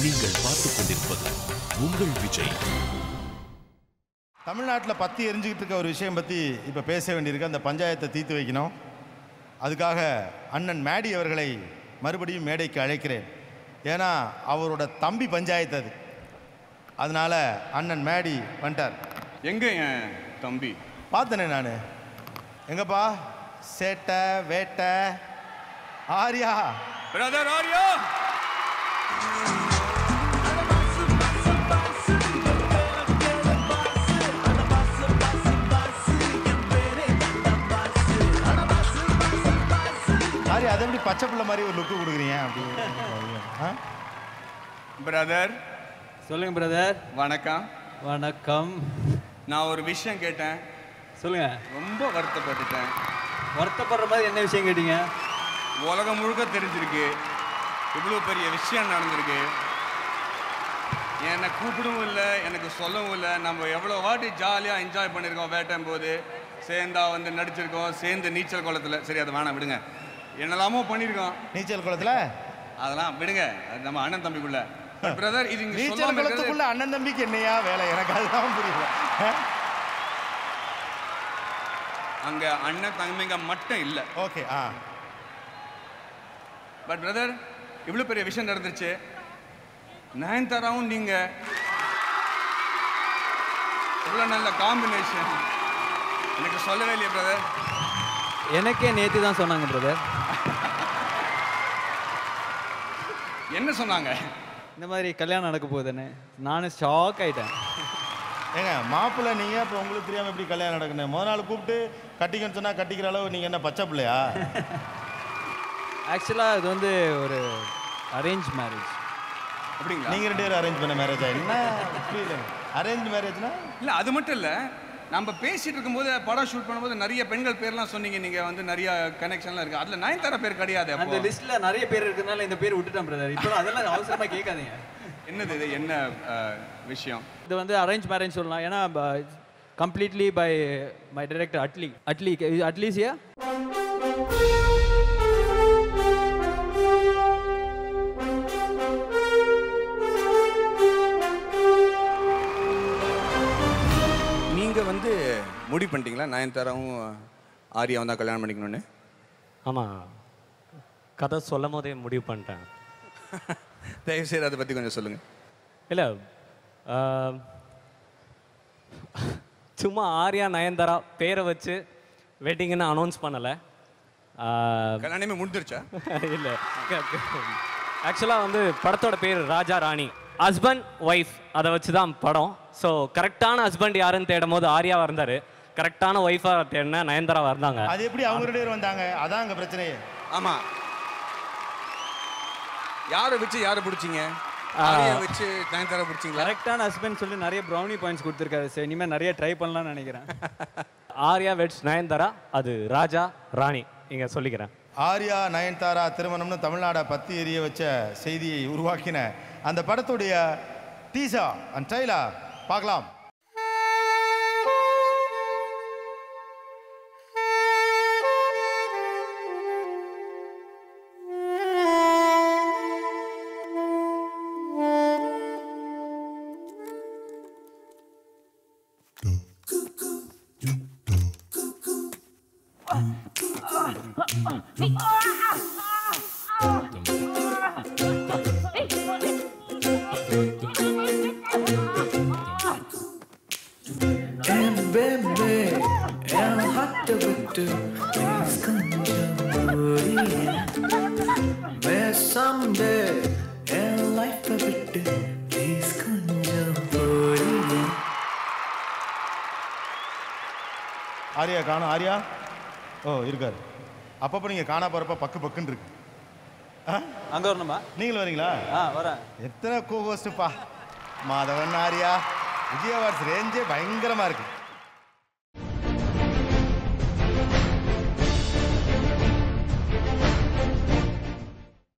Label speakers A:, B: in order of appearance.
A: நீங்கள் பார்த்துக் கொண்டிருப்பது உங்கள் விஜய்
B: தமிழ்நாட்டில் பத்தி எரிஞ்சுக்கிட்டு இருக்க ஒரு விஷயம் பற்றி இப்போ பேச வேண்டியிருக்கு அந்த பஞ்சாயத்தை தீர்த்து வைக்கணும் அதுக்காக அண்ணன் மேடி அவர்களை மறுபடியும் மேடைக்கு அழைக்கிறேன் ஏன்னா அவரோட தம்பி பஞ்சாயத்து அது அதனால அண்ணன் மேடி வந்துட்டார்
C: எங்க என் தம்பி
B: பார்த்தனே நான் எங்கப்பா சேட்டை வேட்டை ஆரியா
C: பிரதர் ஆரியா
B: ஆரியா அதை எப்படி பச்சை பிள்ளை மாதிரி ஒரு லுக்கு கொடுக்குறீங்க அப்படி ஆ
C: பிரதர்
D: சொல்லுங்க பிரதர்
C: வணக்கம்
D: வணக்கம்
C: நான் ஒரு விஷயம் கேட்டேன்
D: சொல்லுங்க
C: ரொம்ப வருத்தப்பட்டுட்டேன்
D: வருத்தப்படுற மாதிரி என்ன விஷயம் கேட்டீங்க
C: உலகம் முழுக்க தெரிஞ்சிருக்கு இவ்வளோ பெரிய விஷயம் நடந்திருக்கு என்னை கூப்பிடவும் இல்லை எனக்கு சொல்லவும் இல்லை நம்ம எவ்வளோ வாட்டி ஜாலியாக என்ஜாய் பண்ணியிருக்கோம் வேட்டும் போது சேர்ந்தா வந்து நடிச்சிருக்கோம் சேர்ந்து நீச்சல் குளத்தில் சரி அதை வேணாம் விடுங்க என்னெல்லாமோ பண்ணியிருக்கோம்
B: நீச்சல் குளத்தில்
C: அதெல்லாம் விடுங்க அது நம்ம அண்ணன் தம்பிக்குள்ள பிரதர் இது இங்க
B: நீச்சல்
C: சொல்லாம இருக்கிறது
B: குளத்துக்குள்ள அண்ணன் தம்பிக்கு என்னையா வேலை எனக்கு அதுதான் புரியல ஆ?
C: அங்க அண்ணன் தம்பிங்க மட்டும் இல்லை
B: ஓகே ஆ
C: பட் பிரதர் இவ்வளோ பெரிய விஷயம் நடந்துருச்சு நயன்தாராவும் நீங்க இவ்வளோ நல்ல காம்பினேஷன் எனக்கு சொல்லவே இல்லையே பிரதர்
D: எனக்கே நேத்து தான் சொன்னாங்க பிரதர்
C: என்ன சொன்னாங்க
D: இந்த மாதிரி கல்யாணம் நடக்க போகுதுன்னு நானும் ஷாக் ஆயிட்டேன்
B: ஏங்க மாப்பிள்ளை நீங்கள் இப்போ உங்களுக்கு தெரியாமல் எப்படி கல்யாணம் நடக்கணும் முத நாள் கூப்பிட்டு கட்டிக்கன்னு சொன்னால் கட்டிக்கிற அளவு நீங்கள் என்ன பச்சை பிள்ளையா
D: ஆக்சுவலாக இது வந்து ஒரு அரேஞ்ச் மேரேஜ்
C: அப்படிங்களா
B: நீங்கள் ரெண்டு பேரும் அரேஞ்ச் பண்ண மேரேஜா என்ன புரியல அரேஞ்ச் மேரேஜ்னா
C: இல்லை அது மட்டும் இல்லை நம்ம பேசிட்டு இருக்கும்போது படம் ஷூட் பண்ணும்போது நிறைய பெண்கள் பேர்லாம் சொன்னீங்க நீங்க வந்து நிறைய கனெக்ஷன்லாம் இருக்கு அதுல நயன்தாரா பேர் கிடையாது
D: அந்த
C: அப்போ.
D: லிஸ்ட்ல நிறைய பேர் இருக்கிறதுனால இந்த பேர் விட்டுட்டேன் பிரதர் இப்போ அதெல்லாம் அவசரமா கேட்காதீங்க
C: என்னது இது என்ன அஹ், விஷயம்
D: இது வந்து அரேஞ்ச் மேரேஜ் சொல்லலாம் ஏன்னா completely by my director Atlee Atlee அட்லீசியா
C: நீங்க வந்து முடிவு பண்ணிட்டீங்களா நயன்தாராவும் ஆரியாவும் தான் கல்யாணம் பண்ணிக்கணும்னு
E: ஆமாம் கதை சொல்லும் போதே முடிவு பண்ணிட்டேன்
C: தயவு செய்து அதை பத்தி கொஞ்சம் சொல்லுங்க
E: இல்லை சும்மா ஆர்யா நயன்தாரா பேரை வச்சு வெட்டிங்னு அனௌன்ஸ் பண்ணலை
C: கல்யாணமே முடிஞ்சிருச்சா
E: இல்லை ஆக்சுவலாக வந்து படத்தோட பேர் ராஜா ராணி ஹஸ்பண்ட் ஒய்ஃப் அதை வச்சு தான் படம் ஸோ கரெக்டான ஹஸ்பண்ட் யாருன்னு தேடும் போது ஆர்யா இருந்தார் கரெக்டான ஒய்ஃபாக தேடினா நயன்தாரா இருந்தாங்க
B: அது எப்படி அவங்க ரெண்டு பேரும் வந்தாங்க அதான் அங்கே பிரச்சனையே
C: ஆமா யாரை வச்சு யாரை பிடிச்சிங்க ஆரியா வச்சு நயன்தாரா பிடிச்சிங்களா
D: கரெக்டான ஹஸ்பண்ட் சொல்லி நிறைய ப்ரௌனி பாயிண்ட்ஸ் கொடுத்துருக்காரு சார் இனிமேல் நிறைய ட்ரை பண்ணலாம்னு நினைக்கிறேன்
E: ஆர்யா வெட்ஸ் நயன்தாரா அது ராஜா ராணி இங்கே சொல்லிக்கிறேன்
B: ஆர்யா நயன்தாரா திருமணம்னு தமிழ்நாடை பத்தி எரிய வச்ச செய்தியை உருவாக்கின அந்த படத்துடைய டீசா அண்ட் ட்ரைலா பார்க்கலாம்
F: என் பேபே என் ஹார்ட்டை விட்டு ப்ளீஸ் கொஞ்சம் பேசாம என் லைஃப்பை விட்டு ப்ளீஸ் கொஞ்சம் போறியே
B: ஆர்யா காணும் ஆர்யா ஓ இருக்காரு அப்பப்போ நீங்கள் காணா போகிறப்ப பக்கு பக்குன்னு இருக்கு
D: அங்கே வரணுமா
B: நீங்களும் வரீங்களா
D: ஆ வரேன்
B: எத்தனை கோகோஸ்ட்டுப்பா மாதவன் ஆர்யா விஜய் அவார்ட்ஸ் ரேஞ்சே பயங்கரமாக இருக்கு